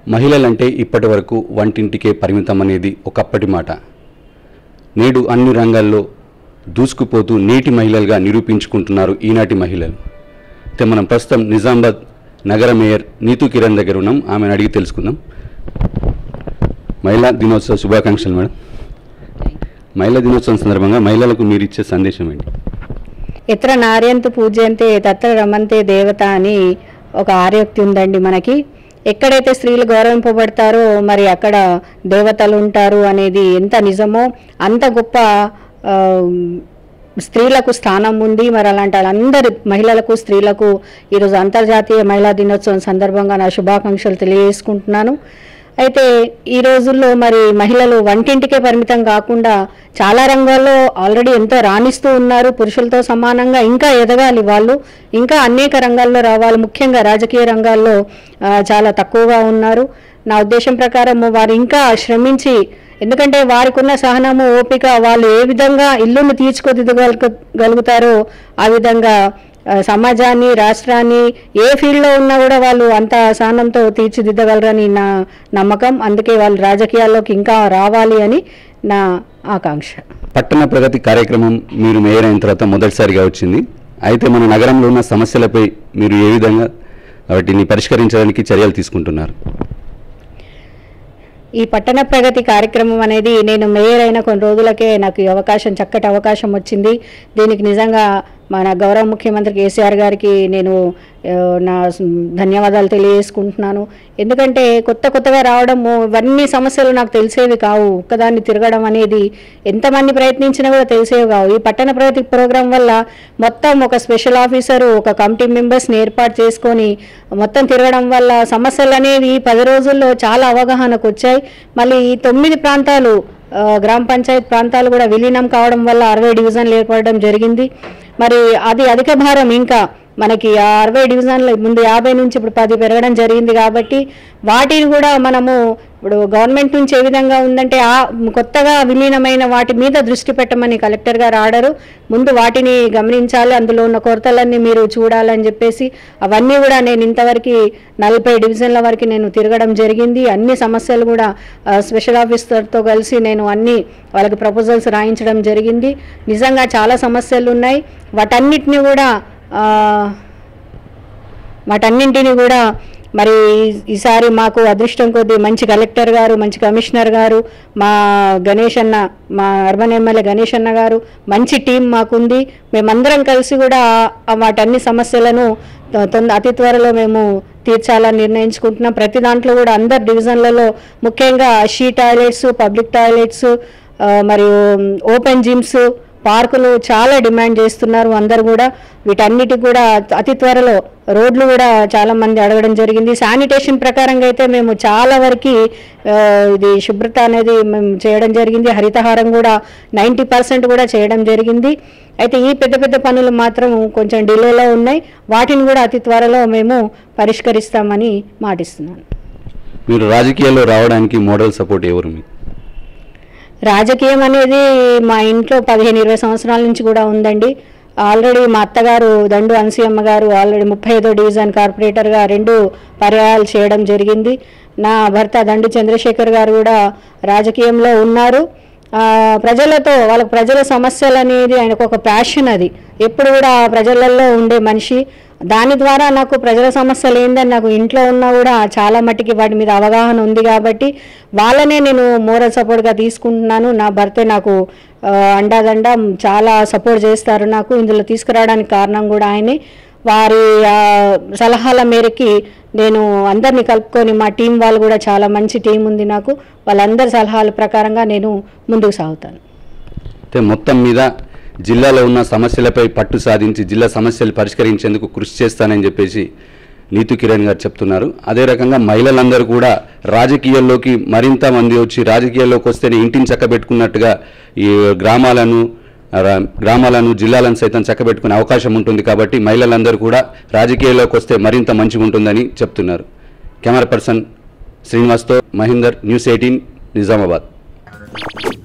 మహిళలంటే ఇప్పటి వరకు వంటింటికే పరిమితం అనేది ఒకప్పటి మాట నేడు అన్ని రంగాల్లో దూసుకుపోతూ నేటి మహిళలుగా నిరూపించుకుంటున్నారు ఈనాటి మహిళలు అయితే మనం ప్రస్తుతం నిజామాబాద్ నగర మేయర్ నీతు కిరణ్ దగ్గర ఉన్నాం ఆమెను అడిగి తెలుసుకుందాం మహిళా దినోత్సవ శుభాకాంక్షలు మేడం మహిళా దినోత్సవం సందర్భంగా మహిళలకు మీరు ఇచ్చే సందేశం ఏంటి ఇతర నార్యంతు పూజ్యంతే తత్ర రమంతే దేవత అని ఒక ఆర్యోక్తి ఉందండి మనకి ఎక్కడైతే స్త్రీలు గౌరవింపబడతారో మరి అక్కడ దేవతలు ఉంటారు అనేది ఎంత నిజమో అంత గొప్ప ఆ, స్త్రీలకు స్థానం ఉంది మరి అలాంటి వాళ్ళందరి మహిళలకు స్త్రీలకు ఈరోజు అంతర్జాతీయ మహిళా దినోత్సవం సందర్భంగా నా శుభాకాంక్షలు తెలియజేసుకుంటున్నాను అయితే ఈ రోజుల్లో మరి మహిళలు వంటింటికే పరిమితం కాకుండా చాలా రంగాల్లో ఆల్రెడీ ఎంతో రాణిస్తూ ఉన్నారు పురుషులతో సమానంగా ఇంకా ఎదగాలి వాళ్ళు ఇంకా అనేక రంగాల్లో రావాలి ముఖ్యంగా రాజకీయ రంగాల్లో ఆ, చాలా తక్కువగా ఉన్నారు నా ఉద్దేశం ప్రకారం వారు ఇంకా శ్రమించి ఎందుకంటే వారికి ఉన్న సహనము ఓపిక వాళ్ళు ఏ విధంగా ఇల్లును తీర్చుకోదిగలుగుతారో ఆ విధంగా ఆ, సమాజాన్ని రాష్ట్రాన్ని ఏ ఫీల్డ్లో ఉన్నా కూడా వాళ్ళు అంత సహనంతో తీర్చిదిద్దగలరని నా నమ్మకం అందుకే వాళ్ళు రాజకీయాల్లోకి ఇంకా రావాలి అని నా ఆకాంక్ష పట్టణ ప్రగతి కార్యక్రమం మీరు మేయర్ అయిన తర్వాత మొదటిసారిగా వచ్చింది అయితే మన నగరంలో ఉన్న సమస్యలపై మీరు ఏ విధంగా వాటిని పరిష్కరించడానికి చర్యలు తీసుకుంటున్నారు ఈ పట్టణ ప్రగతి కార్యక్రమం అనేది నేను మేయర్ అయిన కొన్ని రోజులకే నాకు ఈ అవకాశం చక్కటి అవకాశం వచ్చింది దీనికి నిజంగా మన గౌరవ ముఖ్యమంత్రి కేసీఆర్ గారికి నేను ఆ, నా స్- ధన్యవాదాలు తెలియజేసుకుంటున్నాను ఎందుకంటే కొత్త కొత్తగా రావడము ఇవన్నీ సమస్యలు నాకు తెలిసేవి కావు ఒక్కదాన్ని తిరగడం అనేది ఎంతమంది ప్రయత్నించినా కూడా తెలిసేవి కావు ఈ పట్టణ ప్రగతి ప్రోగ్రాం వల్ల మొత్తం ఒక స్పెషల్ ఆఫీసరు ఒక కమిటీ మెంబర్స్ని ఏర్పాటు చేసుకొని మొత్తం తిరగడం వల్ల సమస్యలు అనేవి పది రోజుల్లో చాలా అవగాహనకు వచ్చాయి మళ్ళీ ఈ తొమ్మిది ప్రాంతాలు ఆ, గ్రామ పంచాయత్ ప్రాంతాలు కూడా విలీనం కావడం వల్ల అరవై డివిజన్లు ఏర్పడడం జరిగింది మరి అది అధిక భారం ఇంకా మనకి ఆ అరవై డివిజన్లు ముందు యాభై నుంచి ఇప్పుడు పది పెరగడం జరిగింది కాబట్టి వాటిని కూడా మనము ఇప్పుడు గవర్నమెంట్ నుంచి ఏ విధంగా ఉందంటే ఆ కొత్తగా విలీనమైన వాటి మీద దృష్టి పెట్టమని కలెక్టర్ గారు ఆర్డరు ముందు వాటిని గమనించాలి అందులో ఉన్న కొరతలన్నీ మీరు చూడాలని చెప్పేసి అవన్నీ కూడా నేను ఇంతవరకు నలభై డివిజన్ల వరకు నేను తిరగడం జరిగింది అన్ని సమస్యలు కూడా ఆ, స్పెషల్ ఆఫీసర్తో కలిసి నేను అన్ని వాళ్ళకి ప్రపోజల్స్ రాయించడం జరిగింది నిజంగా చాలా సమస్యలు ఉన్నాయి వాటన్నిటిని కూడా ఆ, వాటన్నింటిని కూడా మరి ఈసారి మాకు అదృష్టం కొద్దీ మంచి కలెక్టర్ గారు మంచి కమిషనర్ గారు మా గణేష్ అన్న మా అర్బన్ ఎమ్మెల్యే గణేష్ అన్న గారు మంచి టీం మాకుంది మేమందరం కలిసి కూడా ఆ వాటన్ని సమస్యలను తొ- తొంద అతి త్వరలో మేము తీర్చాలని నిర్ణయించుకుంటున్నాం ప్రతి దాంట్లో కూడా అందరు డివిజన్లలో ముఖ్యంగా షీ టాయిలెట్స్ పబ్లిక్ టాయిలెట్స్ ఆ, మరియు ఓపెన్ జిమ్స్ పార్కులు చాలా డిమాండ్ చేస్తున్నారు అందరు కూడా వీటన్నిటికి కూడా అతి త్వరలో రోడ్లు కూడా చాలా మంది అడగడం జరిగింది శానిటేషన్ ప్రకారంగా అయితే మేము చాలా వరకు ఆ, ఇది శుభ్రత అనేది మేము చేయడం జరిగింది హరితహారం కూడా నైంటీ పర్సెంట్ కూడా చేయడం జరిగింది అయితే ఈ పెద్ద పెద్ద పనులు మాత్రం కొంచెం డిలేలో ఉన్నాయి వాటిని కూడా అతి త్వరలో మేము పరిష్కరిస్తామని మాటిస్తున్నాను మీరు రాజకీయాల్లో రావడానికి మోడల్ సపోర్ట్ ఎవరు మీకు రాజకీయం అనేది మా ఇంట్లో పదిహేను ఇరవై సంవత్సరాల నుంచి కూడా ఉందండి ఆల్రెడీ మా అత్తగారు దండు అన్సీయమ్మ గారు ఆల్రెడీ ముప్పై ఐదో డివిజన్ కార్పొరేటర్గా రెండు పర్యాయాలు చేయడం జరిగింది నా భర్త దండు చంద్రశేఖర్ గారు కూడా రాజకీయంలో ఉన్నారు ఆ, ప్రజలతో వాళ్ళకి ప్రజల సమస్యలు అనేది ఆయనకు ఒక ప్యాషన్ అది ఎప్పుడు కూడా ప్రజలలో ఉండే మనిషి దాని ద్వారా నాకు ప్రజల సమస్యలు ఏందని నాకు ఇంట్లో ఉన్నా కూడా చాలా మట్టికి వాటి మీద అవగాహన ఉంది కాబట్టి వాళ్ళనే నేను మోరల్ సపోర్ట్గా తీసుకుంటున్నాను నా భర్తే నాకు ఆ, అండాదండ చాలా సపోర్ట్ చేస్తారు నాకు ఇందులో తీసుకురావడానికి కారణం కూడా ఆయనే వారి ఆ, సలహాల మేరకి నేను అందరినీ కలుపుకొని మా టీం వాళ్ళు కూడా చాలా మంచి టీం ఉంది నాకు వాళ్ళందరి సలహాల ప్రకారంగా నేను ముందుకు సాగుతాను అయితే మొత్తం మీద జిల్లాలో ఉన్న సమస్యలపై పట్టు సాధించి జిల్లా సమస్యలు పరిష్కరించేందుకు కృషి చేస్తానని చెప్పేసి నీతు కిరణ్ గారు చెప్తున్నారు అదే రకంగా మహిళలందరూ కూడా రాజకీయాల్లోకి మరింత మంది వచ్చి రాజకీయాల్లోకి వస్తేనే ఇంటిని చక్కబెట్టుకున్నట్టుగా ఈ గ్రామాలను రా- గ్రామాలను జిల్లాలను సైతం చక్కబెట్టుకునే అవకాశం ఉంటుంది కాబట్టి మహిళలందరూ కూడా రాజకీయాల్లోకి వస్తే మరింత మంచిగా ఉంటుందని చెప్తున్నారు కెమెరా పర్సన్ శ్రీనివాస్తో మహేందర్ న్యూస్ ఎయిటీన్ నిజామాబాద్